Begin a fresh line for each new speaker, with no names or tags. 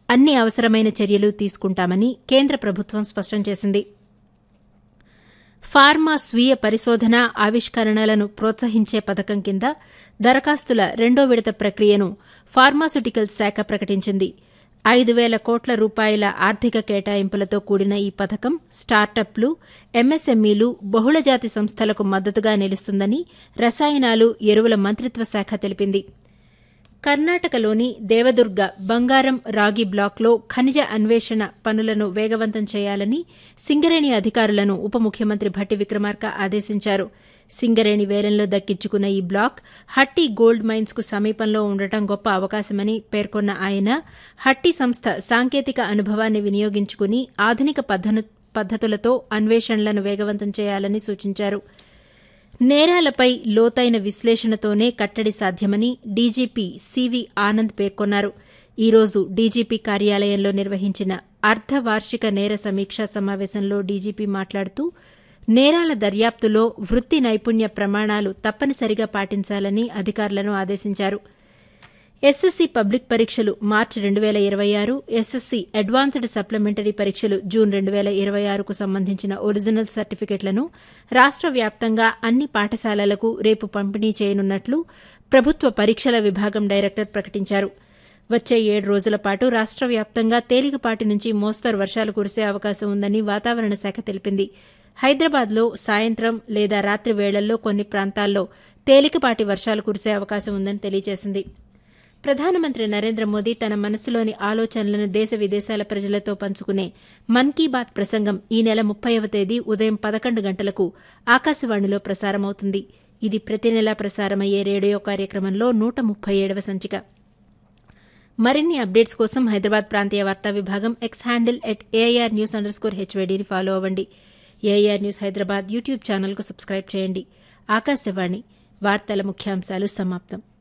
అన్ని అవసరమైన చర్యలు తీసుకుంటామని కేంద్ర ప్రభుత్వం స్పష్టం చేసింది ఫార్మా స్వీయ పరిశోధన ఆవిష్కరణలను ప్రోత్సహించే పథకం కింద దరఖాస్తుల రెండో విడత ప్రక్రియను ఫార్మాస్యూటికల్స్ శాఖ ప్రకటించింది ఐదు వేల కోట్ల రూపాయల ఆర్థిక కేటాయింపులతో కూడిన ఈ పథకం స్టార్టప్లు ఎంఎస్ఎంఈలు బహుళజాతి సంస్థలకు మద్దతుగా నిలుస్తుందని రసాయనాలు ఎరువుల మంత్రిత్వ శాఖ తెలిపింది కర్ణాటకలోని దేవదుర్గ బంగారం రాగి బ్లాక్లో ఖనిజ అన్వేషణ పనులను వేగవంతం చేయాలని సింగరేణి అధికారులను ఉప ముఖ్యమంత్రి భట్టి విక్రమార్క ఆదేశించారు సింగరేణి వేలంలో దక్కించుకున్న ఈ బ్లాక్ హట్టి గోల్డ్ మైన్స్ కు సమీపంలో ఉండటం గొప్ప అవకాశమని పేర్కొన్న ఆయన హట్టి సంస్థ సాంకేతిక అనుభవాన్ని వినియోగించుకుని ఆధునిక పద్దతులతో అన్వేషణలను వేగవంతం చేయాలని సూచించారు నేరాలపై లోతైన విశ్లేషణతోనే కట్టడి సాధ్యమని డీజీపీ సివి ఆనంద్ పేర్కొన్నారు ఈ రోజు డీజీపీ కార్యాలయంలో నిర్వహించిన అర్ధవార్షిక నేర సమీక్షా సమావేశంలో డీజీపీ మాట్లాడుతూ నేరాల దర్యాప్తులో వృత్తి నైపుణ్య ప్రమాణాలు తప్పనిసరిగా పాటించాలని అధికారులను ఆదేశించారు ఎస్ఎస్సీ పబ్లిక్ పరీక్షలు మార్చి రెండు వేల ఇరవై ఆరు ఎస్ఎస్సీ అడ్వాన్స్డ్ సప్లిమెంటరీ పరీక్షలు జూన్ రెండు వేల ఇరవై ఆరుకు సంబంధించిన ఒరిజినల్ సర్టిఫికెట్లను రాష్ట వ్యాప్తంగా అన్ని పాఠశాలలకు రేపు పంపిణీ చేయనున్నట్లు ప్రభుత్వ పరీక్షల విభాగం డైరెక్టర్ ప్రకటించారు వచ్చే ఏడు రోజుల పాటు రాష్ట వ్యాప్తంగా తేలికపాటి నుంచి మోస్తరు వర్షాలు కురిసే అవకాశం ఉందని వాతావరణ శాఖ తెలిపింది హైదరాబాద్లో సాయంత్రం లేదా రాత్రి వేళల్లో కొన్ని ప్రాంతాల్లో తేలికపాటి వర్షాలు కురిసే అవకాశం ఉందని తెలియజేసింది ప్రధానమంత్రి నరేంద్ర మోదీ తన మనసులోని ఆలోచనలను దేశ విదేశాల ప్రజలతో పంచుకునే మన్ కీ బాత్ ప్రసంగం ఈ నెల ముప్పైవ తేదీ ఉదయం పదకొండు గంటలకు ఆకాశవాణిలో ప్రసారమవుతుంది ఇది ప్రతి నెలా ప్రసారమయ్యే రేడియో కార్యక్రమంలో నూట ముప్పై ఏడవ సంచిక మరిన్ని అప్డేట్స్ కోసం హైదరాబాద్ ప్రాంతీయ వార్తా విభాగం X handle at AIR news underscore హెచ్వైడీని ఫాలో అవ్వండి ఏఐఆర్ న్యూస్ హైదరాబాద్ యూట్యూబ్ ఛానల్కు సబ్స్క్రైబ్ చేయండి ఆకాశవాణి వార్తల ముఖ్యాంశాలు సమాప్తం